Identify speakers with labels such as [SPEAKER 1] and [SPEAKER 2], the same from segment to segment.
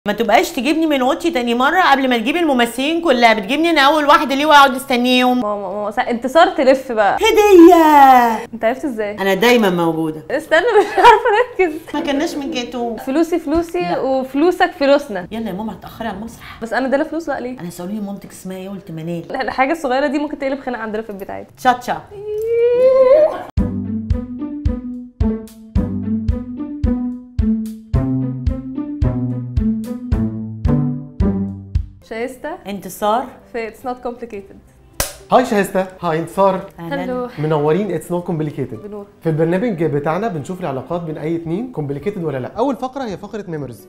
[SPEAKER 1] ما تبقاش تجيبني من اوضتي تاني مره قبل ما تجيب الممثلين كلها بتجيبني انا اول واحده ليه واقعد استنيهم
[SPEAKER 2] ما ما ما انتصار تلف بقى
[SPEAKER 1] هديه
[SPEAKER 2] انت عرفت ازاي
[SPEAKER 1] انا دايما موجوده
[SPEAKER 2] استنى مش عارفه اركز
[SPEAKER 1] ما كناش من جاتو
[SPEAKER 2] فلوسي فلوسي
[SPEAKER 1] لا.
[SPEAKER 2] وفلوسك فلوسنا
[SPEAKER 1] يلا يا ماما هتاخري على المسرح
[SPEAKER 2] بس انا ده فلوس لا ليه
[SPEAKER 1] انا سألوني مامتك اسمها ايه قلت منال
[SPEAKER 2] لا، الحاجه الصغيره دي ممكن تقلب خناقه عندنا في البيت عادي
[SPEAKER 1] تشاتشا
[SPEAKER 2] شايستا
[SPEAKER 1] انتصار
[SPEAKER 2] في اتس نوت كومبليكيتد
[SPEAKER 3] هاي شهسته هاي انتصار
[SPEAKER 2] هلو
[SPEAKER 3] منورين اتس نوت كومبليكيتد
[SPEAKER 2] بنور
[SPEAKER 3] في البرنامج بتاعنا بنشوف العلاقات بين اي اتنين كومبليكيتد ولا لا اول فقره هي فقره ميموريز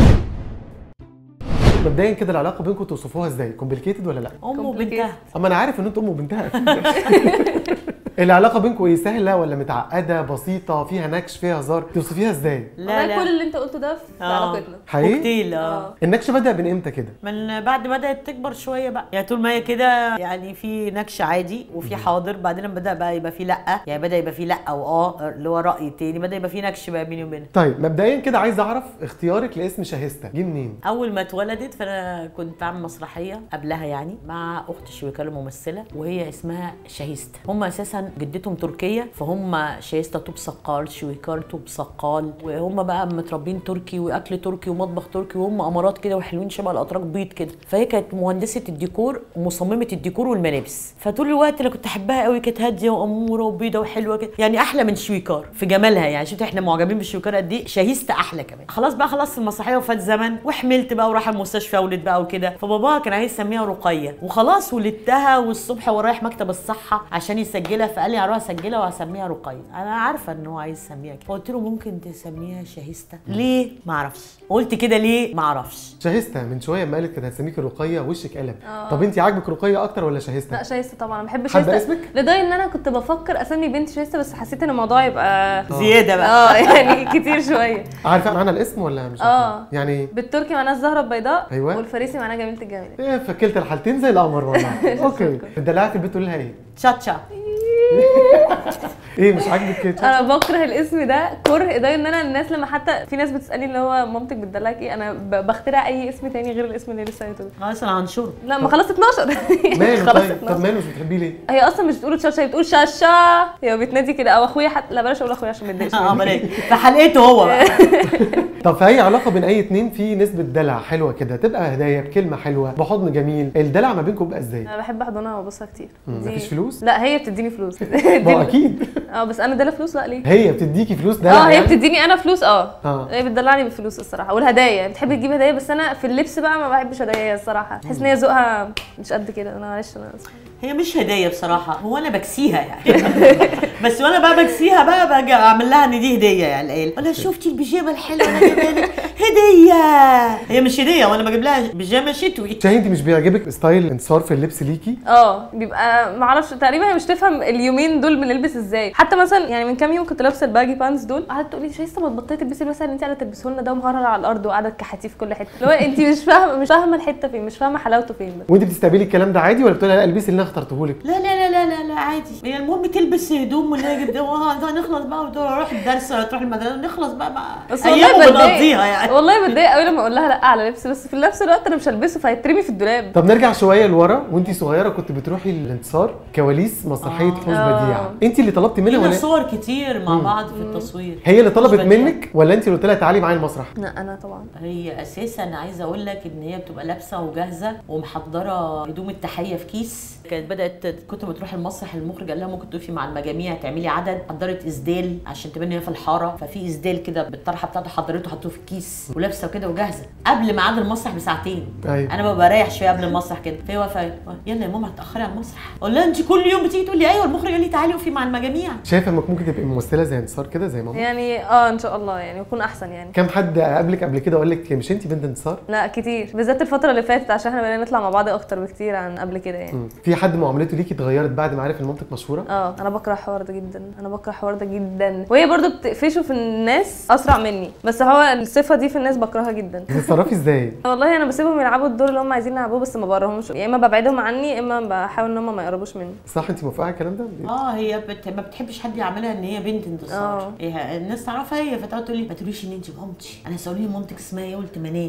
[SPEAKER 3] مبدئيا كده العلاقه بينكم توصفوها ازاي كومبليكيتد ولا لا
[SPEAKER 1] ام وبنتها
[SPEAKER 3] اما انا عارف ان انتوا ام وبنتها العلاقه بينكم ايه سهله ولا متعقده بسيطه فيها نكش فيها هزار توصفيها ازاي
[SPEAKER 1] لا
[SPEAKER 2] والله كل
[SPEAKER 1] لا
[SPEAKER 2] اللي انت قلته ده في
[SPEAKER 1] آه.
[SPEAKER 2] علاقتنا
[SPEAKER 3] حقيقي
[SPEAKER 1] كوكتيل اه
[SPEAKER 3] النكش بدا من امتى كده
[SPEAKER 1] من بعد بدات تكبر شويه بقى يعني طول ما هي كده يعني في نكش عادي وفي حاضر بعدين بدا بقى يبقى في لا يعني بدا يبقى في لا واه اللي هو راي تاني بدا يبقى في نكش بقى بيني وبينها
[SPEAKER 3] طيب مبدئيا كده عايز اعرف اختيارك لاسم شهسته جه منين
[SPEAKER 1] اول ما اتولدت فانا كنت بعمل مسرحيه قبلها يعني مع اخت شويكار الممثله وهي اسمها شاهيستا هم اساسا جدتهم تركيه فهم شاهيستا توب سقال شويكار توب سقال وهم بقى متربين تركي واكل تركي ومطبخ تركي وهم امارات كده وحلوين شبه الاتراك بيض كده فهي كانت مهندسه الديكور ومصممه الديكور والملابس فطول الوقت انا كنت احبها قوي كانت هاديه واموره وبيضه وحلوه كده يعني احلى من شويكار في جمالها يعني شفت احنا معجبين بالشويكار قد ايه شاهيستا احلى كمان خلاص بقى خلصت المسرحيه وفات زمن وحملت بقى وراح المستشفى ولد بقى وكده فباباها كان عايز يسميها رقيه وخلاص ولدتها والصبح ورايح مكتب الصحه عشان يسجلها فقال لي هروح اسجلها وهسميها رقيه انا عارفه ان هو عايز يسميها كده فقلت له ممكن تسميها شاهيستا ليه ما اعرفش قلت كده ليه ما اعرفش
[SPEAKER 3] شهسته من شويه ما قالت كانت هتسميكي رقيه وشك قلب
[SPEAKER 2] آه.
[SPEAKER 3] طب انت عاجبك رقيه اكتر ولا شهسته
[SPEAKER 2] لا شايستا طبعا انا بحب
[SPEAKER 3] حابة
[SPEAKER 2] شايستا
[SPEAKER 3] اسمك؟
[SPEAKER 2] لدرجه ان انا كنت بفكر اسمي بنتي شايستا بس حسيت ان الموضوع يبقى
[SPEAKER 1] زياده بقى
[SPEAKER 2] اه يعني كتير شويه
[SPEAKER 3] عارفه معنى الاسم ولا مش
[SPEAKER 2] آه.
[SPEAKER 3] عارفة؟ يعني
[SPEAKER 2] بالتركي معناه الزهره البيضاء
[SPEAKER 3] أيوة.
[SPEAKER 2] والفارسي معناه جميله الجمال
[SPEAKER 3] ايه في كلتا الحالتين زي القمر والله اوكي الدلعه في البيت تقول لها ايه
[SPEAKER 1] تشاتشا
[SPEAKER 3] ايه مش عاجبك كده
[SPEAKER 2] انا بكره الاسم ده كره لدرجه ان انا الناس لما حتى في ناس بتسالني اللي هو مامتك بتدلعك ايه انا ب- بخترع اي اسم تاني غير الاسم اللي لسه قايله ده.
[SPEAKER 1] خلاص انا هنشره
[SPEAKER 2] لا ما خلاص 12
[SPEAKER 3] ماله
[SPEAKER 2] خلاص
[SPEAKER 3] طيب
[SPEAKER 2] 12
[SPEAKER 3] طب ماله مش بتحبيه ليه
[SPEAKER 2] هي اصلا مش بتقول تشاشا هي بتقول شاشا هي بتنادي كده او اخويا حتى لا بلاش اقول اخويا عشان ما يتضايقش
[SPEAKER 1] اه
[SPEAKER 2] مني.
[SPEAKER 1] بلاش في حلقته هو بقى
[SPEAKER 3] طب في اي علاقه بين اي اتنين في نسبه دلع حلوه كده تبقى هدايا بكلمه حلوه بحضن جميل الدلع ما بينكم بيبقى ازاي
[SPEAKER 2] انا بحب احضنها وابوسها كتير
[SPEAKER 3] مم،
[SPEAKER 2] دي-
[SPEAKER 3] مفيش فلوس؟
[SPEAKER 2] لا هي بتديني فلوس
[SPEAKER 3] ما هو اكيد
[SPEAKER 2] اه بس انا اديلها فلوس لا ليه
[SPEAKER 3] هي بتديكي فلوس دلع
[SPEAKER 2] اه هي
[SPEAKER 3] يعني؟
[SPEAKER 2] بتديني انا فلوس اه
[SPEAKER 3] اه
[SPEAKER 2] هي بتدلعني بالفلوس الصراحه والهدايا بتحب تجيب هدايا بس انا في اللبس بقى ما بحبش هدايا الصراحه تحس ان هي ذوقها مش قد كده انا معلش انا آسفة.
[SPEAKER 1] هي مش هديه بصراحه هو انا بكسيها يعني بس وانا بقى بكسيها بقى باجي اعمل لها ان دي هديه يعني العيال انا شفتي البيجامه الحلوه انا جايبها لك هديه هي مش هديه وانا بجيب لها بيجامه شتوي
[SPEAKER 3] شاهين انت مش بيعجبك ستايل انتصار في اللبس ليكي
[SPEAKER 2] اه بيبقى ما اعرفش تقريبا هي مش تفهم اليومين دول بنلبس ازاي حتى مثلا يعني من كام يوم كنت لابسه الباجي بانز دول قعدت تقول لي شايفه ما تبطلي تلبسي مثلا اللي انت قاعده تلبسه لنا ده ومهرر على الارض وقاعده تكحتيه في كل حته اللي هو انت مش فاهمه مش فاهمه الحته فين مش فاهمه حلاوته فين بس
[SPEAKER 3] وانت بتستقبلي الكلام ده عادي ولا بتقولي لا البسي اللي انا اخترته لك
[SPEAKER 1] لا لا لا لا لا لا عادي هي المهم تلبس هدوم واللي هي جبتها نخلص بقى وتروح الدرس ولا تروح المدرسه نخلص بقى بقى
[SPEAKER 2] بس
[SPEAKER 1] ايام
[SPEAKER 2] والله
[SPEAKER 1] بنقضيها
[SPEAKER 2] بتضايق
[SPEAKER 1] يعني
[SPEAKER 2] والله بتضايق قوي لما اقول لها لا على لبس بس في نفس الوقت انا مش هلبسه فهيترمي في الدولاب
[SPEAKER 3] طب نرجع شويه لورا وانت صغيره كنت بتروحي الانتصار كواليس مسرحيه
[SPEAKER 1] آه.
[SPEAKER 3] فوز
[SPEAKER 2] آه.
[SPEAKER 3] بديعه انت اللي طلبتي منها
[SPEAKER 1] لينا
[SPEAKER 3] ولا
[SPEAKER 1] صور كتير مع بعض في التصوير
[SPEAKER 3] هي اللي طلبت
[SPEAKER 1] فوز بديعة.
[SPEAKER 3] منك ولا انت اللي قلت لها تعالي معايا المسرح
[SPEAKER 2] لا انا طبعا
[SPEAKER 1] هي اساسا عايزه اقول لك ان هي بتبقى لابسه وجاهزه ومحضره هدوم التحيه في كيس كانت بدات كنت ما تروح المسرح المخرج قال لها ممكن تقفي مع المجاميع تعملي عدد حضرت اسدال عشان تبان إن هي في الحاره ففي اسدال كده بالطرحه بتاعته حضرته حطوه في الكيس ولابسه كده وجاهزه قبل ميعاد المسرح بساعتين
[SPEAKER 3] ايوه
[SPEAKER 1] انا ببقى رايح شويه قبل المسرح كده فهي واقفه يلا يا ماما هتاخري على المسرح اقول لها انت كل يوم بتيجي تقول لي ايوه المخرج قال لي تعالي وقفي مع المجاميع
[SPEAKER 3] شايفه انك ممكن تبقي ممثله زي انتصار كده زي ماما
[SPEAKER 2] يعني اه ان شاء الله يعني يكون احسن يعني
[SPEAKER 3] كم حد قابلك قبل كده وقال لك مش انت بنت انتصار
[SPEAKER 2] لا كتير بالذات الفتره اللي فاتت عشان احنا بقينا نطلع مع بعض اكتر بكتير عن قبل كده يعني
[SPEAKER 3] مم. في حد معاملته ليكي اتغيرت بعد ما عرف ان مامتك مشهوره
[SPEAKER 2] اه انا بكره الحوار ده جدا انا بكره الحوار ده جدا وهي برضو بتقفشه في الناس اسرع مني بس هو الصفه دي في الناس بكرهها جدا
[SPEAKER 3] بتتصرفي ازاي
[SPEAKER 2] والله انا بسيبهم يلعبوا الدور اللي هم عايزين يلعبوه بس ما برهمش يا اما ببعدهم عني يا اما بحاول ان هم ما يقربوش مني
[SPEAKER 3] صح انت موافقه على الكلام ده
[SPEAKER 1] اه هي بت... ما بتحبش حد يعملها ان هي بنت انتصار
[SPEAKER 2] آه.
[SPEAKER 1] هي الناس تعرفها هي فتقعد تقول لي ما تقوليش ان انت مامتي انا سالوني مامتك اسمها ايه قلت منال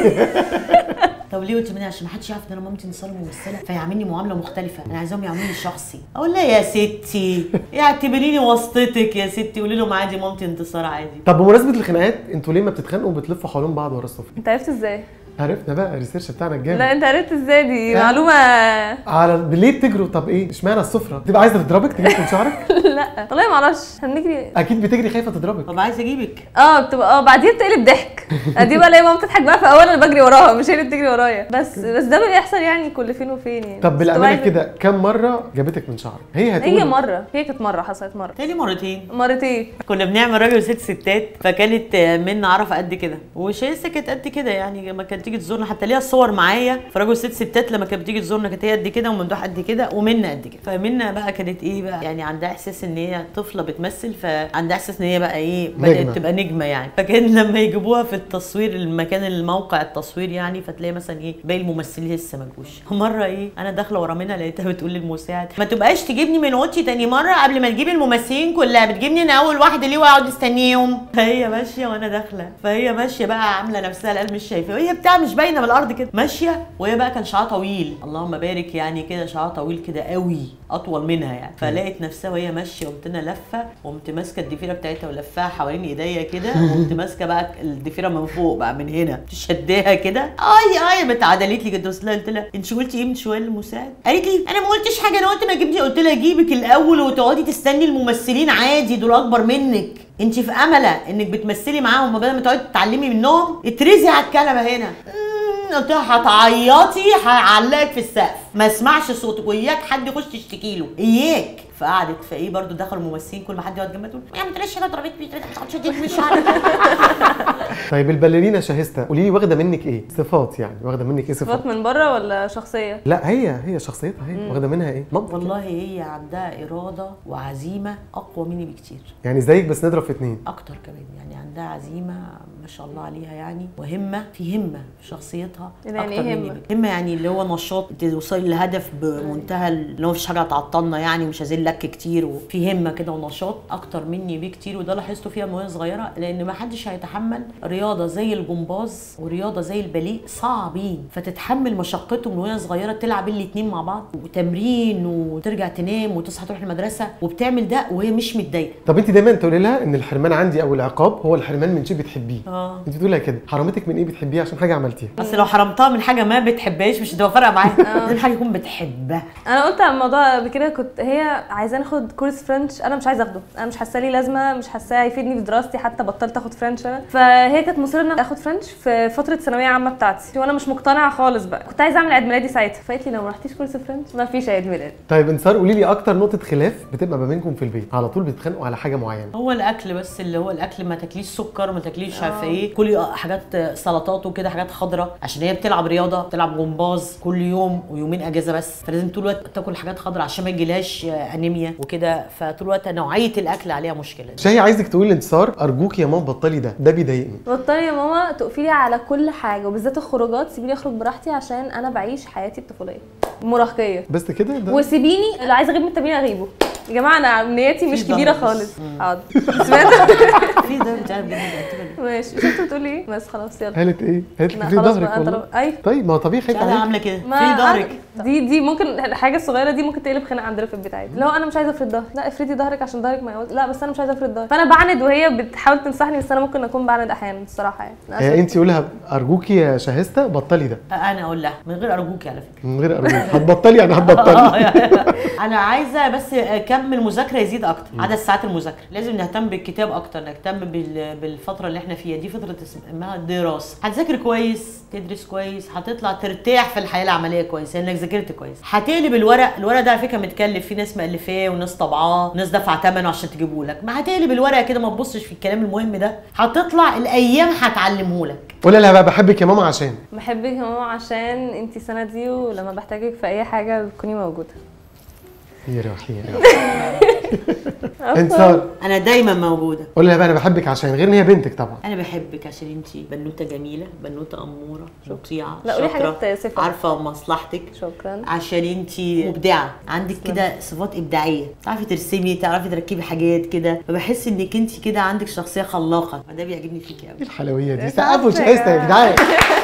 [SPEAKER 1] طب ليه قلت منال عشان ما حدش يعرف ان انا مامتي انتصار ممثله فيعاملني معامله مختلفه انا عايزاهم يعاملوني شخصي اقول لها يا ستي اعتبريني واسطتك يا ستي قولي لهم عادي مامتي انتصار عادي
[SPEAKER 3] طب بمناسبه الخناقات انتوا ليه ما بتتخانقوا وبتلفوا حوالين بعض ورا السفره
[SPEAKER 2] انت عرفت ازاي؟
[SPEAKER 3] عرفنا بقى الريسيرش بتاعنا الجامد
[SPEAKER 2] لا انت عرفت ازاي دي
[SPEAKER 3] آه.
[SPEAKER 2] معلومه
[SPEAKER 3] على ليه بتجروا طب ايه اشمعنى السفره تبقى عايزه تضربك تجيبك من شعرك
[SPEAKER 2] لا والله ما اعرفش هنجري
[SPEAKER 3] اكيد بتجري خايفه تضربك
[SPEAKER 1] طب عايزه اجيبك
[SPEAKER 2] اه بتبقى اه بعديها بتقلب ضحك دي بقى الاقي ماما بتضحك بقى في اول انا بجري وراها مش هي اللي بتجري ورايا بس بس ده بيحصل يعني كل فين وفين يعني
[SPEAKER 3] طب
[SPEAKER 2] بس
[SPEAKER 3] بالامانه
[SPEAKER 2] بتبقى
[SPEAKER 3] كده كم مره جابتك من شعرك هي هتقول
[SPEAKER 2] هي مره هي كانت مره حصلت مره
[SPEAKER 1] تاني مرتين
[SPEAKER 2] مرتين
[SPEAKER 1] كنا بنعمل راجل وست ستات فكانت منا عرفه قد كده وشيسه كانت قد كده يعني لما كانت تيجي تزورنا حتى ليها صور معايا في راجل وست ستات لما كانت بتيجي تزورنا كانت هي قد كده وممدوح قد كده ومنا قد كده فمنا بقى كانت ايه بقى يعني عندها احساس ان هي طفله بتمثل فعندها احساس ان هي بقى ايه بدات
[SPEAKER 3] نجمة.
[SPEAKER 1] تبقى نجمه يعني فكان لما يجيبوها في التصوير المكان الموقع التصوير يعني فتلاقي مثلا ايه باقي الممثلين لسه ما جوش مره ايه انا داخله ورا منها لقيتها بتقول للمساعد ما تبقاش تجيبني من اوضتي تاني مره قبل ما تجيب الممثلين كلها بتجيبني انا اول واحده ليه واقعد استنيهم فهي ماشيه وانا داخله فهي ماشيه بقى عامله نفسها القلب مش شايفه وهي بتاع مش باينه من الارض كده ماشيه وهي بقى كان شعرها طويل اللهم بارك يعني كده شعرها طويل كده قوي اطول منها يعني فلقيت نفسها وهي ماشيه قمت انا لفه وقمت ماسكه الضفيره بتاعتها ولفاها حوالين ايديا كده وقمت ماسكه بقى الضفيره من فوق بقى من هنا شداها كده اي اي بتعدلت لي كده وصلت قلت لها انت قلتي ايه من شويه للمساعد قالت لي انا ما قلتش حاجه انا قلت ما جبني قلت لها اجيبك الاول وتقعدي تستني الممثلين عادي دول اكبر منك انت في امله انك بتمثلي معاهم بدل ما تقعدي تتعلمي منهم اترزي على الكنبه هنا مم، قلت لها هتعيطي هعلقك في السقف ما اسمعش صوتك واياك حد يخش تشتكي له اياك فقعدت فايه برضو دخلوا الممثلين كل ما حد يقعد جنبها تقول يا ما تلاقيش حاجه ضربتني ما تقعدش تديني مش عارف
[SPEAKER 3] طيب الباليرينا شاهسته قولي لي واخده منك ايه صفات يعني واخده منك ايه صفات
[SPEAKER 2] صفات من بره ولا شخصيه؟
[SPEAKER 3] لا هي هي شخصيتها هي واخده منها ايه مامتك
[SPEAKER 1] والله هي عندها اراده وعزيمه اقوى مني بكتير
[SPEAKER 3] يعني زيك بس نضرب في اتنين
[SPEAKER 1] اكتر كمان يعني عندها عزيمه ما شاء الله عليها يعني وهمه في همه في شخصيتها
[SPEAKER 2] يعني
[SPEAKER 1] اكتر
[SPEAKER 2] إيه
[SPEAKER 1] مني
[SPEAKER 2] همة؟
[SPEAKER 1] بك- همه يعني اللي هو نشاط توصلي لهدف بمنتهى اللي هو مفيش حاجه هتعطلنا يعني ومش عايزين لك كتير وفي همه كده ونشاط اكتر مني بكتير وده لاحظته فيها من وهي صغيره لان ما حدش هيتحمل رياضه زي الجمباز ورياضه زي الباليه صعبين فتتحمل مشقته من وهي صغيره تلعب الاتنين مع بعض وتمرين وترجع تنام وتصحى تروح المدرسه وبتعمل ده وهي مش متضايقه
[SPEAKER 3] طب انت دايما تقولي لها ان الحرمان عندي او العقاب هو الحرمان من شيء بتحبيه
[SPEAKER 1] اه
[SPEAKER 3] انت بتقولي لها كده حرمتك من ايه بتحبيه عشان حاجه عملتيها
[SPEAKER 1] بس لو حرمتها من حاجه ما بتحبهاش مش هتبقى فارقه معاها لازم حاجه يكون بتحبها
[SPEAKER 2] انا قلت على الموضوع قبل كده كنت هي عايزاني اخد كورس فرنش انا مش عايزه اخده انا مش حاسه ليه لازمه مش حاساه هيفيدني في دراستي حتى بطلت اخد فرنش انا فهي كانت مصره ان أنا اخد فرنش في فتره ثانويه عامه بتاعتي وانا مش مقتنعه خالص بقى كنت عايزه اعمل عيد ميلادي ساعتها فقالت لي لو ما رحتيش كورس فرنش ما فيش عيد ميلاد
[SPEAKER 3] طيب انتصار قولي لي اكتر نقطه خلاف بتبقى ما بينكم في البيت على طول بتتخانقوا على حاجه معينه
[SPEAKER 1] هو الاكل بس اللي هو الاكل ما تاكليش سكر ما تاكليش مش عارفه ايه كلي حاجات سلطات وكده حاجات خضراء عشان هي بتلعب رياضه بتلعب جمباز كل يوم ويومين اجازه بس فلازم طول الوقت تاكل حاجات خضراء عشان ما يجيلهاش انيميا وكده فطول الوقت نوعيه الاكل عليها مشكله
[SPEAKER 3] شاهي عايزك تقولي لانتصار ارجوك يا ماما بطلي ده ده بيضايقني
[SPEAKER 2] بطلي يا ماما تقفلي على كل حاجه وبالذات الخروجات سيبيني اخرج براحتي عشان انا بعيش حياتي الطفوليه المراهقيه
[SPEAKER 3] بس كده ده
[SPEAKER 2] وسيبيني لو عايزه اغيب من التمرين اغيبه يا جماعه انا امنياتي مش
[SPEAKER 1] في
[SPEAKER 2] كبيره
[SPEAKER 1] ظهر بس.
[SPEAKER 2] خالص حاضر سمعت
[SPEAKER 1] في ده مش عارف جدا
[SPEAKER 2] ماشي شفت بتقولي ايه بس خلاص يلا
[SPEAKER 3] قالت ايه؟ قالت
[SPEAKER 2] لا
[SPEAKER 3] لك في
[SPEAKER 2] خلاص
[SPEAKER 3] ظهرك
[SPEAKER 2] بقى
[SPEAKER 3] والله
[SPEAKER 2] طالما- اي
[SPEAKER 3] طيب ما هو طبيعي خايف
[SPEAKER 1] انا
[SPEAKER 3] عليك
[SPEAKER 1] عامله كده
[SPEAKER 2] ما
[SPEAKER 1] في ظهرك
[SPEAKER 2] دي دي ممكن الحاجه الصغيره دي ممكن تقلب خناقه عندنا في البيت عادي لو انا مش عايزه افرد ظهري لا افردي ظهرك عشان ظهرك ما يقول لا بس انا مش عايزه افرد ظهري فانا بعند وهي بتحاول تنصحني بس انا ممكن اكون بعند احيانا الصراحه يعني أنا
[SPEAKER 3] آه
[SPEAKER 2] عشان-
[SPEAKER 3] انت قولها ارجوكي يا شاهسته بطلي ده
[SPEAKER 1] انا اقول لها من غير ارجوكي على فكره
[SPEAKER 3] من غير ارجوك هتبطلي يعني هتبطلي
[SPEAKER 1] انا عايزه بس كم المذاكره يزيد اكتر عدد ساعات المذاكره لازم نهتم بالكتاب اكتر نهتم بال- بالفتره اللي احنا فيها دي فتره اسمها دراسه هتذاكر كويس تدرس كويس هتطلع ترتاح في الحياه العمليه كويس لانك ذاكرت كويس هتقلب الورق الورق ده على فكره متكلف في ناس مؤلفاه وناس طبعاه وناس دافعه ثمنه عشان تجيبه لك ما هتقلب الورق كده ما تبصش في الكلام المهم ده هتطلع الايام هتعلمه لك
[SPEAKER 3] قولي لها بقى بحبك يا ماما عشان
[SPEAKER 2] بحبك يا ماما عشان انتي سندي ولما بحتاجك في اي حاجه بتكوني موجوده
[SPEAKER 3] يا روحي يا روحي انتصار
[SPEAKER 1] انا دايما موجوده
[SPEAKER 3] قول لها بقى انا بحبك عشان غير ان هي بنتك طبعا
[SPEAKER 1] انا بحبك عشان انت بنوته جميله بنوته اموره مطيعه
[SPEAKER 2] لا، قولي
[SPEAKER 1] شاطرة،
[SPEAKER 2] حاجات صفة.
[SPEAKER 1] عارفه مصلحتك
[SPEAKER 2] شكرا
[SPEAKER 1] عشان انت مبدعه عندك كده صفات ابداعيه تعرفي ترسمي تعرفي تركبي حاجات كده فبحس انك انت كده عندك شخصيه خلاقه فده بيعجبني فيكي قوي
[SPEAKER 3] ايه الحلويه دي
[SPEAKER 2] إيه
[SPEAKER 3] سقفوا
[SPEAKER 2] تعرف
[SPEAKER 3] شايسته يا
[SPEAKER 2] يا
[SPEAKER 3] جدعان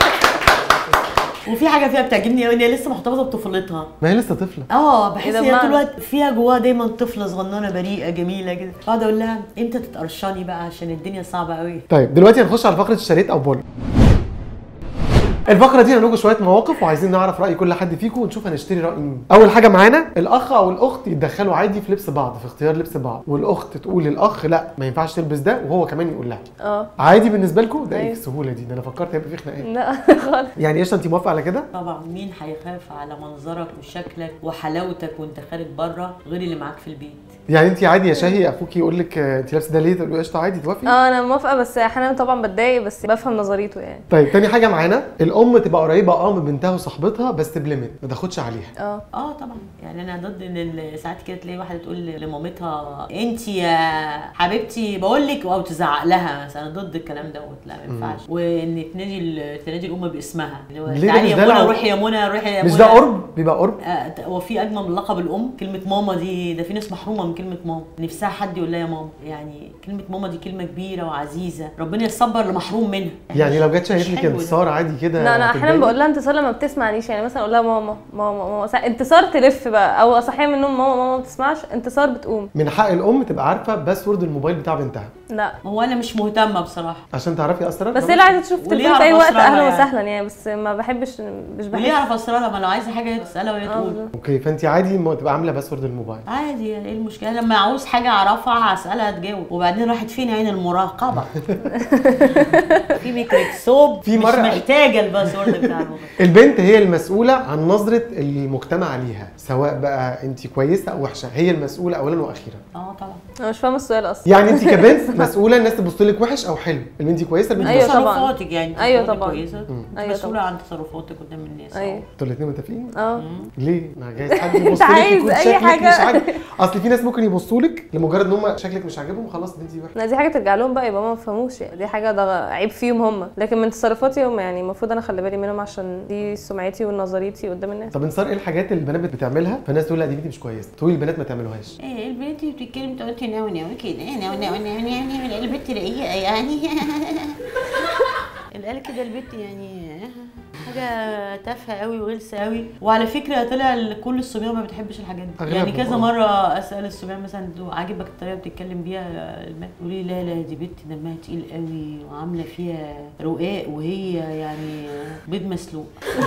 [SPEAKER 1] وفي حاجه فيها بتعجبني قوي ان هي لسه محتفظه بطفولتها
[SPEAKER 3] ما هي لسه طفله
[SPEAKER 1] اه بحس
[SPEAKER 2] ده
[SPEAKER 1] ان هي طول
[SPEAKER 2] بمعنى؟
[SPEAKER 1] الوقت فيها جواها دايما طفله صغننه بريئه جميله كده بقعد اقول لها امتى تتقرشاني بقى عشان الدنيا صعبه قوي
[SPEAKER 3] طيب دلوقتي هنخش على فقره اشتريت او بول الفقره دي هنقول شويه مواقف وعايزين نعرف راي كل حد فيكم ونشوف هنشتري راي مين اول حاجه معانا الاخ او الاخت يتدخلوا عادي في لبس بعض في اختيار لبس بعض والاخت تقول للاخ لا ما ينفعش تلبس ده وهو كمان يقول لها
[SPEAKER 2] اه
[SPEAKER 3] عادي بالنسبه لكم ده ايه
[SPEAKER 2] أيوة.
[SPEAKER 3] السهوله دي ده انا فكرت هيبقى في خناقات
[SPEAKER 2] لا خالص
[SPEAKER 3] يعني ايش انت موافقه على كده
[SPEAKER 1] طبعا مين هيخاف على منظرك وشكلك وحلاوتك وانت خارج بره غير اللي معاك في البيت
[SPEAKER 3] يعني انت عادي يا شاهي اخوك يقول لك آه، انت لابسه ده ليه تقول له قشطه عادي توافقي
[SPEAKER 2] اه انا موافقه بس احيانا طبعا بتضايق بس بفهم نظريته يعني
[SPEAKER 3] طيب تاني حاجه معانا الام تبقى قريبه اه من بنتها وصاحبتها بس بليميت ما تاخدش عليها
[SPEAKER 2] اه
[SPEAKER 1] اه طبعا يعني انا ضد ان ال- ساعات كده تلاقي واحده تقول لمامتها انت يا حبيبتي بقول لك او تزعق لها مثلا أنا ضد الكلام دوت لا ما ينفعش وان تنادي ال- تنادي الام باسمها اللي هو
[SPEAKER 3] ليه ده
[SPEAKER 1] تعالي
[SPEAKER 3] مش
[SPEAKER 1] يا
[SPEAKER 3] دلع
[SPEAKER 1] منى
[SPEAKER 3] و-
[SPEAKER 1] روحي يا منى روحي يا منى
[SPEAKER 3] مش ده قرب بيبقى قرب
[SPEAKER 1] آه، هو في اجمل من لقب الام كلمه ماما دي ده في ناس محرومه من كلمه ماما نفسها حد يقول لها يا ماما يعني كلمه ماما دي كلمه كبيره وعزيزه ربنا يصبر لمحروم منها
[SPEAKER 3] يعني لو جت شاهدت
[SPEAKER 1] مش
[SPEAKER 3] لك
[SPEAKER 1] حلو ده.
[SPEAKER 3] انتصار عادي كده
[SPEAKER 2] لا انا احيانا
[SPEAKER 3] هتتضايقي؟
[SPEAKER 2] بقول لها انتصار لما بتسمعنيش يعني مثلا اقول لها ماما ماما ماما سا- انتصار تلف بقى او اصحيها من النوم ماما ماما ما بتسمعش انتصار بتقوم
[SPEAKER 3] من حق الام تبقى عارفه باسورد الموبايل بتاع بنتها
[SPEAKER 2] لا
[SPEAKER 1] هو انا مش مهتمه بصراحه
[SPEAKER 3] عشان تعرفي اسرارها
[SPEAKER 2] بس هي اللي عايزه تشوف
[SPEAKER 1] وليه
[SPEAKER 2] التليفون في اي
[SPEAKER 1] أعرف
[SPEAKER 2] وقت
[SPEAKER 1] أسرارها
[SPEAKER 2] اهلا
[SPEAKER 1] يعني؟
[SPEAKER 2] وسهلا يعني بس ما بحبش مش
[SPEAKER 1] وليه
[SPEAKER 2] بحس
[SPEAKER 1] اعرف اسرارها ما لو عايزه حاجه تسالها وهي
[SPEAKER 2] اه
[SPEAKER 1] تقول
[SPEAKER 2] بالظبط.
[SPEAKER 3] اوكي فانت عادي ما تبقى عامله باسورد الموبايل
[SPEAKER 1] عادي يعني ايه المشكله لما عاوز حاجه اعرفها هسالها تجاوب وبعدين راحت فين عين المراقبه في ميكروسكوب
[SPEAKER 3] في
[SPEAKER 1] مش
[SPEAKER 3] مرة-
[SPEAKER 1] محتاجه الباسورد بتاع الموبايل
[SPEAKER 3] البنت هي المسؤوله عن نظره المجتمع ليها سواء بقى انت كويسه او وحشه هي المسؤوله اولا واخيرا
[SPEAKER 1] اه طبعا
[SPEAKER 2] انا مش فاهمه السؤال اصلا
[SPEAKER 3] يعني انت كبنت مسؤوله الناس تبص لك وحش او حلو البنت كويسه البنت
[SPEAKER 2] أيوة
[SPEAKER 3] وحشة.
[SPEAKER 2] طبعا.
[SPEAKER 1] تصرفاتك يعني
[SPEAKER 2] أيوة
[SPEAKER 1] تصرفاتك
[SPEAKER 2] طبعا.
[SPEAKER 1] كويسه
[SPEAKER 2] أيوة
[SPEAKER 1] مسؤوله
[SPEAKER 2] طبعا.
[SPEAKER 1] عن تصرفاتك قدام الناس
[SPEAKER 2] ايوه
[SPEAKER 3] انتوا الاثنين متفقين
[SPEAKER 2] اه
[SPEAKER 3] ليه؟ ما جايز حد يبص لك
[SPEAKER 2] عايز
[SPEAKER 3] يكون
[SPEAKER 2] أي
[SPEAKER 3] شكلك
[SPEAKER 2] حاجة.
[SPEAKER 3] مش عاجب اصل في ناس ممكن يبصوا لك لمجرد ان هم شكلك مش عاجبهم خلاص دي وحشه
[SPEAKER 2] لا دي حاجه ترجع لهم بقى يبقى ما فهموش يعني دي حاجه ده عيب فيهم هم لكن من تصرفاتي هم يعني المفروض انا اخلي بالي منهم عشان دي سمعتي ونظريتي قدام الناس
[SPEAKER 3] طب انتصار ايه الحاجات اللي البنات بتعملها فالناس تقول لا دي بنتي مش كويسه تقول البنات ما تعملوهاش
[SPEAKER 1] ايه البنت اللي بتتكلم تقول ناوي ناوي كده ناوي ناوي ناوي ناوي البنت رقيقه يعني اللي قال كده البنت يعني حاجه تافهه قوي وغلسه قوي وعلى فكره طلع ال- كل الصبيان ما بتحبش الحاجات دي
[SPEAKER 3] أغلبهم،
[SPEAKER 1] يعني كذا
[SPEAKER 3] آه.
[SPEAKER 1] مره اسال الصبيان مثلا "دو عاجبك الطريقه اللي بتتكلم بيها البنت يقولوا لي لا لا دي بنت دمها تقيل قوي وعامله فيها رقاق وهي يعني بيض مسلوق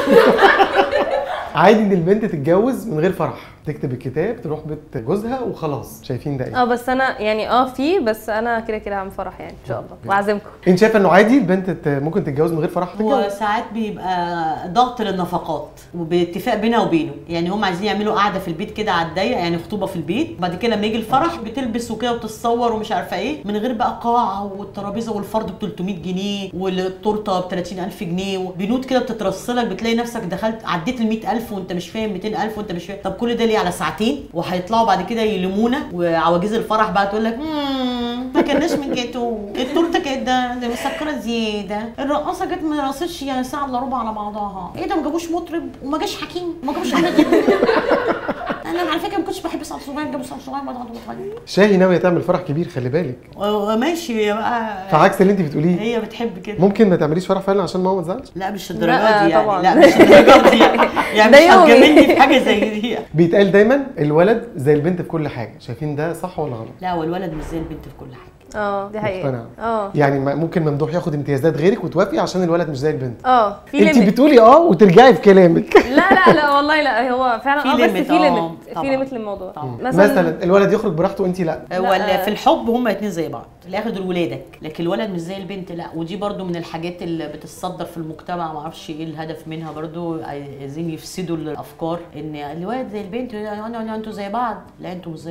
[SPEAKER 3] عادي ان البنت تتجوز من غير فرح تكتب الكتاب تروح بيت جوزها وخلاص شايفين ده ايه
[SPEAKER 2] اه بس انا يعني اه في بس انا كده كده هعمل فرح يعني ان شاء الله واعزمكم
[SPEAKER 3] انت شايفه انه عادي البنت ت- ممكن تتجوز من غير فرح
[SPEAKER 1] هو
[SPEAKER 3] تتجوز
[SPEAKER 1] ساعات بيبقى ضغط للنفقات وباتفاق بينها وبينه يعني هم عايزين يعملوا قعده في البيت كده على الضيق يعني خطوبه في البيت بعد كده لما يجي الفرح بتلبس وكده وتتصور ومش عارفه ايه من غير بقى قاعه والترابيزه والفرد ب 300 جنيه والتورته ب 30000 جنيه وبنود كده بتترصلك بتلاقي نفسك دخلت عديت ال 100000 وانت مش فاهم 200000 وانت مش فاهم طب كل ده ليه على ساعتين وهيطلعوا بعد كده يلمونا وعواجيز الفرح بقى تقول لك "مم، ما كناش من جاتو التورته كانت ده ده مسكره زياده الرقاصه جت ما رقصتش يعني ساعه الا ربع على بعضها ايه ده ما جابوش مطرب وما جاش حكيم وما جابوش احمد انا على فكره ما كنتش بحب سعد صغير جابوا سعد صغير بعد عضو
[SPEAKER 3] شاهي ناويه تعمل فرح كبير خلي بالك
[SPEAKER 1] وماشي يا بقى
[SPEAKER 3] فعكس اللي انت بتقوليه
[SPEAKER 1] هي بتحب كده
[SPEAKER 3] ممكن ما تعمليش فرح فعلا عشان ماما ما تزعلش
[SPEAKER 1] لا مش
[SPEAKER 2] لا،
[SPEAKER 1] الدرجات دي يعني
[SPEAKER 2] طبعاً.
[SPEAKER 1] لا مش الدرجات دي يعني
[SPEAKER 2] ده
[SPEAKER 1] مش
[SPEAKER 2] يومي.
[SPEAKER 1] هتجاملني في حاجه زي دي
[SPEAKER 3] بيتقال دايما الولد زي البنت في كل حاجه شايفين ده صح ولا غلط
[SPEAKER 1] لا هو الولد مش زي البنت في كل حاجه
[SPEAKER 2] اه دي حقيقه
[SPEAKER 3] مقتنع.
[SPEAKER 2] اه
[SPEAKER 3] يعني ما- ممكن ممدوح ياخد امتيازات غيرك وتوافقي عشان الولد مش زي البنت
[SPEAKER 2] اه في
[SPEAKER 3] انت
[SPEAKER 2] ليميت
[SPEAKER 3] بتقولي اه وترجعي في كلامك
[SPEAKER 2] لا لا لا والله لا هو فعلا
[SPEAKER 1] في
[SPEAKER 2] اه بس
[SPEAKER 1] limit،
[SPEAKER 2] في
[SPEAKER 1] آه،
[SPEAKER 2] ليميت في
[SPEAKER 1] طبعاً.
[SPEAKER 2] ليميت للموضوع
[SPEAKER 1] طبعاً.
[SPEAKER 3] مثلا الولد يخرج براحته وانت لا
[SPEAKER 1] هو
[SPEAKER 2] لا.
[SPEAKER 1] ال- في الحب هما اتنين زي بعض في الاخر دول ولادك لكن الولد مش زي البنت لا ودي برضو من الحاجات اللي بتتصدر في المجتمع ما اعرفش ايه الهدف منها برضو عايزين يفسدوا الافكار ان الولد زي البنت لا- لا- لا، انتوا زي بعض لا انتوا مش زي بعض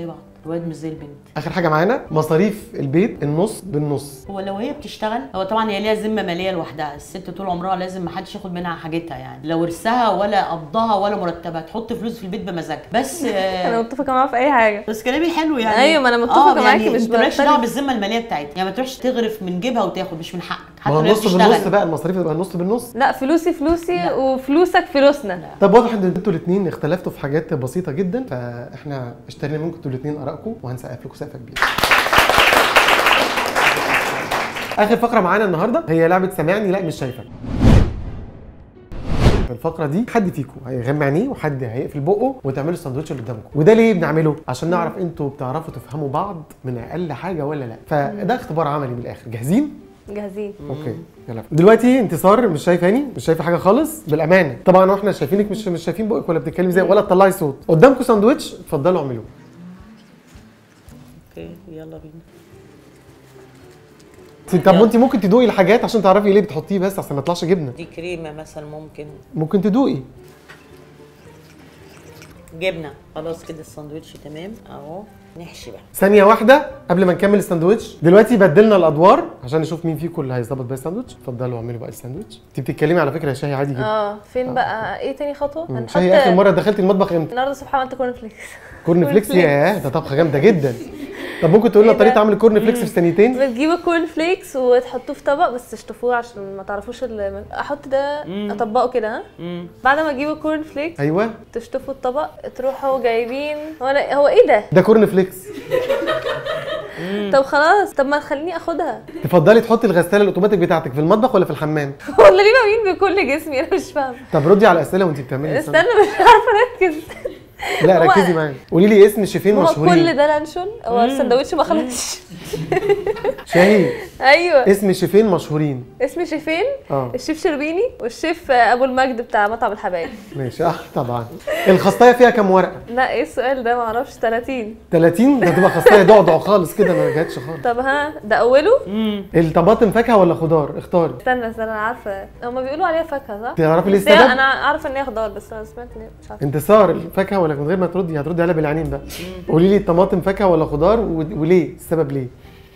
[SPEAKER 1] الواد مش زي البنت
[SPEAKER 3] اخر حاجه معانا مصاريف البيت النص بالنص
[SPEAKER 1] هو لو هي بتشتغل هو طبعا هي ليها ذمه ماليه لوحدها الست طول عمرها لازم ما حدش ياخد منها حاجتها يعني لا ورثها ولا قبضها ولا مرتبها تحط فلوس في البيت بمزاجها بس
[SPEAKER 2] انا
[SPEAKER 1] آه،
[SPEAKER 2] متفقه معاها في اي حاجه
[SPEAKER 1] بس كلامي حلو يعني
[SPEAKER 2] أيوة، ما أنا متفقة معاكي، مش
[SPEAKER 1] مش مالكش
[SPEAKER 2] بختلف.
[SPEAKER 1] دعوه بالذمه الماليه بتاعتها يعني ما تروحش تغرف من جيبها وتاخد مش من حقك
[SPEAKER 3] ما
[SPEAKER 1] حتى
[SPEAKER 3] هو
[SPEAKER 1] لو هي
[SPEAKER 3] النص بالنص
[SPEAKER 1] بتشتغل
[SPEAKER 3] بقى المصاريف تبقى النص بالنص
[SPEAKER 2] لا فلوسي فلوسي
[SPEAKER 1] لا.
[SPEAKER 2] وفلوسك فلوسنا
[SPEAKER 3] طب واضح ان انتوا الاثنين اختلفتوا في حاجات بسيطه جدا فاحنا اشترينا منكم انتوا الاثنين ارائكم وهنسقف لكم سقفه كبيره اخر فقره معانا النهارده هي لعبه سامعني لا مش شايفك في الفقره دي حد فيكم هيغمى عينيه وحد هيقفل بقه وتعملوا الساندوتش اللي قدامكم وده ليه بنعمله عشان نعرف انتوا بتعرفوا تفهموا بعض من اقل حاجه ولا لا فده اختبار عملي من الاخر جاهزين
[SPEAKER 2] جاهزين
[SPEAKER 3] اوكي يلا دلوقتي انتصار مش شايفاني مش شايفه حاجه خالص بالامانه طبعا واحنا شايفينك مش مش شايفين بقك ولا بتتكلمي ازاي ولا تطلعي صوت قدامكم ساندوتش اتفضلوا اعملوه
[SPEAKER 1] اوكي يلا بينا
[SPEAKER 3] طب وانت ممكن تدوقي الحاجات عشان تعرفي ليه بتحطيه بس عشان ما يطلعش جبنه
[SPEAKER 1] دي كريمه مثلا ممكن
[SPEAKER 3] ممكن تدوقي
[SPEAKER 1] جبنه خلاص كده الساندوتش تمام اهو نحشي بقى
[SPEAKER 3] ثانيه واحده قبل ما نكمل الساندوتش دلوقتي بدلنا الادوار عشان نشوف مين فيكم اللي هيظبط بقى الساندوتش اتفضلوا اعملوا بقى الساندوتش انت بتتكلمي على فكره يا شاهي عادي جدا
[SPEAKER 2] اه فين بقى ايه تاني خطوه
[SPEAKER 3] مم.
[SPEAKER 2] هنحط
[SPEAKER 3] شاهي اخر مره دخلتي المطبخ امتى
[SPEAKER 2] النهارده الصبح عملت كورن فليكس
[SPEAKER 3] كورن فليكس
[SPEAKER 2] فليكس.
[SPEAKER 3] ياه ده طبخه جامده جدا طب ممكن تقول لنا
[SPEAKER 2] إيه ده؟
[SPEAKER 3] طريقه عمل الكورن فليكس في ثانيتين
[SPEAKER 2] بتجيبوا كورن فليكس وتحطوه في طبق بس تشطفوه عشان ما تعرفوش ال- احط ده اطبقه كده ها
[SPEAKER 1] امم
[SPEAKER 2] بعد ما تجيبوا كورن فليكس
[SPEAKER 3] ايوه
[SPEAKER 2] تشطفوا الطبق تروحوا جايبين هو أنا- هو ايه ده
[SPEAKER 3] ده كورن فليكس
[SPEAKER 2] طب خلاص طب ما تخليني اخدها
[SPEAKER 3] تفضلي تحطي الغساله الاوتوماتيك بتاعتك في المطبخ ولا في الحمام
[SPEAKER 2] والله ليه بعمل بكل جسمي انا مش فاهمه
[SPEAKER 3] طب ردي على الاسئله وانت بتعملي
[SPEAKER 2] استنى مش عارفه اركز
[SPEAKER 3] لا
[SPEAKER 2] هو-
[SPEAKER 3] ركزي معايا قولي لي اسم شيفين
[SPEAKER 2] هو
[SPEAKER 3] مشهورين
[SPEAKER 2] كل ده لانشون هو السندوتش ما خلصش
[SPEAKER 3] شاهين
[SPEAKER 2] ايوه
[SPEAKER 3] اسم شيفين مشهورين
[SPEAKER 2] اسمي شيفين
[SPEAKER 3] اه
[SPEAKER 2] الشيف شربيني والشيف ابو المجد بتاع مطعم الحبايب
[SPEAKER 3] ماشي اه طبعا الخصايه فيها كام ورقه
[SPEAKER 2] لا ايه السؤال ده ما اعرفش 30
[SPEAKER 3] 30 ده تبقى خصايه ضعضع خالص كده ما جاتش خالص
[SPEAKER 2] طب ها ده اوله
[SPEAKER 1] امم
[SPEAKER 3] الطماطم فاكهه ولا خضار اختاري
[SPEAKER 2] استنى استنى انا عارفه هما بيقولوا عليها فاكهه صح
[SPEAKER 3] تعرفي ليه
[SPEAKER 2] بس هي
[SPEAKER 3] السبب
[SPEAKER 2] انا عارفه ان هي خضار بس انا سمعت ان هي مش عارفه
[SPEAKER 3] انتصار الفاكهه ولا من غير ما تردي هتردي عليها بالعينين بقى قولي لي الطماطم فاكهه ولا خضار و- وليه السبب ليه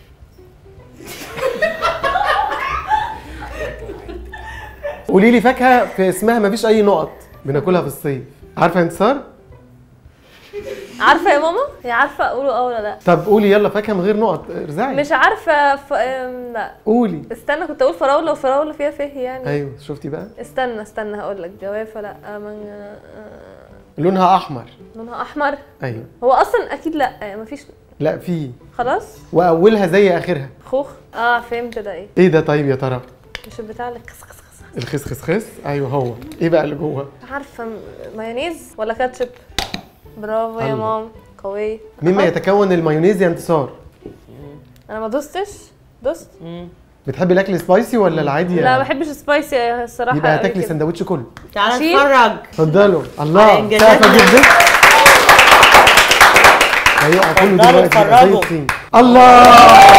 [SPEAKER 3] قولي لي فاكهه في اسمها ما فيش اي نقط بناكلها في الصيف عارفه يا انتصار
[SPEAKER 2] عارفه يا ماما هي عارفه اقوله اه ولا لا
[SPEAKER 3] طب قولي يلا فاكهه من غير نقط ارزعي
[SPEAKER 2] مش عارفه ف... أم، لا
[SPEAKER 3] قولي
[SPEAKER 2] استنى كنت اقول فراوله وفراوله فيها فه يعني
[SPEAKER 3] ايوه شفتي بقى
[SPEAKER 2] استنى استنى هقول لك جوافه لا من... آه،
[SPEAKER 3] لونها احمر
[SPEAKER 2] لونها احمر
[SPEAKER 3] ايوه
[SPEAKER 2] هو اصلا اكيد لا مفيش
[SPEAKER 3] لا في
[SPEAKER 2] خلاص
[SPEAKER 3] واولها زي اخرها
[SPEAKER 2] خوخ اه فهمت ده ايه
[SPEAKER 3] ايه ده طيب يا ترى
[SPEAKER 2] مش البتاع اللي كس كس كس
[SPEAKER 3] الخسخسخس ايوه هو ايه بقى اللي جوه
[SPEAKER 2] عارفه م- مايونيز ولا كاتشب برافو يا
[SPEAKER 3] الله.
[SPEAKER 2] مام قوي
[SPEAKER 3] مما
[SPEAKER 2] أحط؟
[SPEAKER 3] يتكون المايونيز يا انتصار
[SPEAKER 2] انا ما دوستش دوست
[SPEAKER 1] امم
[SPEAKER 3] بتحبي الاكل سبايسي ولا العادي
[SPEAKER 2] لا ما بحبش سبايسي الصراحه
[SPEAKER 3] يبقى
[SPEAKER 2] قوي
[SPEAKER 3] هتاكلي
[SPEAKER 2] كده.
[SPEAKER 3] سندوتش كله
[SPEAKER 1] تعالى
[SPEAKER 2] أشيل؟
[SPEAKER 1] نتفرج
[SPEAKER 3] اتفضلوا
[SPEAKER 1] على
[SPEAKER 3] الله
[SPEAKER 1] إنجازاتنا.
[SPEAKER 3] سقفه جدا هيقع كله
[SPEAKER 1] اتفضلوا
[SPEAKER 3] دلوقتي يبقى زي
[SPEAKER 1] اتفرجوا.
[SPEAKER 3] الطين الله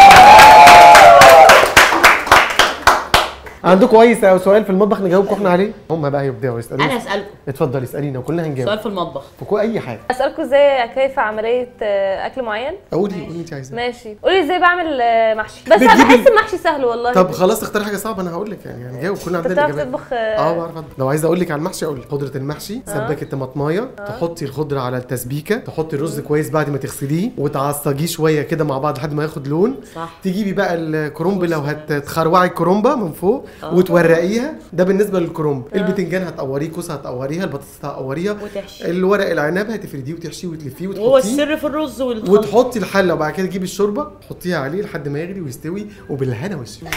[SPEAKER 3] عندكم اي س- سؤال في المطبخ نجاوبكم احنا عليه هم بقى يبداوا يسالوا
[SPEAKER 1] انا اسالكم
[SPEAKER 3] اتفضلي اسالينا وكلنا هنجاوب
[SPEAKER 1] سؤال في المطبخ
[SPEAKER 3] في كل اي حاجه
[SPEAKER 2] اسالكم ازاي كيف عمليه آه، اكل معين
[SPEAKER 3] قولي قولي انت عايزاه
[SPEAKER 2] ماشي قولي ازاي بعمل آه، محشي بس انا
[SPEAKER 3] بتجيبي-
[SPEAKER 2] بحس المحشي سهل والله
[SPEAKER 3] طب خلاص اختار حاجه صعبه انا هقول لك يعني هنجاوب كلنا
[SPEAKER 2] انت
[SPEAKER 3] عندنا
[SPEAKER 2] بتعرف
[SPEAKER 3] الاجابات
[SPEAKER 2] تطبخ
[SPEAKER 3] اه
[SPEAKER 2] آه،
[SPEAKER 3] بعرف أطبخ. لو عايزه اقول لك على المحشي اقول لك خضره المحشي سباكه طماطمايه تحطي الخضره على التسبيكه تحطي الرز كويس بعد ما تغسليه وتعصجيه شويه كده مع بعض لحد ما ياخد لون
[SPEAKER 1] صح
[SPEAKER 3] تجيبي بقى الكرنب لو هتخروعي الكرنبه من فوق وتورقيها ده بالنسبه للكرنب البتنجان هتقوريه كوسه هتقوريها البطاطس هتقوريها
[SPEAKER 1] وتحشي
[SPEAKER 3] الورق العنب هتفرديه وتحشيه وتلفيه
[SPEAKER 1] وهو
[SPEAKER 3] وتحطيه
[SPEAKER 1] السر في الرز والخلط
[SPEAKER 3] وتحطي الحله وبعد كده تجيبي الشوربه تحطيها عليه لحد ما يغلي ويستوي وبالهنا والشفا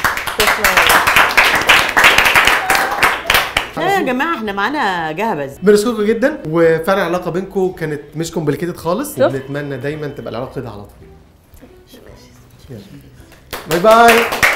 [SPEAKER 1] لا يا جماعه احنا معانا جهبذ
[SPEAKER 3] بنشكركم جدا وفعلا العلاقه بينكم كانت مش كومبليكيتد خالص
[SPEAKER 2] شوف.
[SPEAKER 3] وبنتمنى دايما تبقى العلاقه كده على طول يلا. باي باي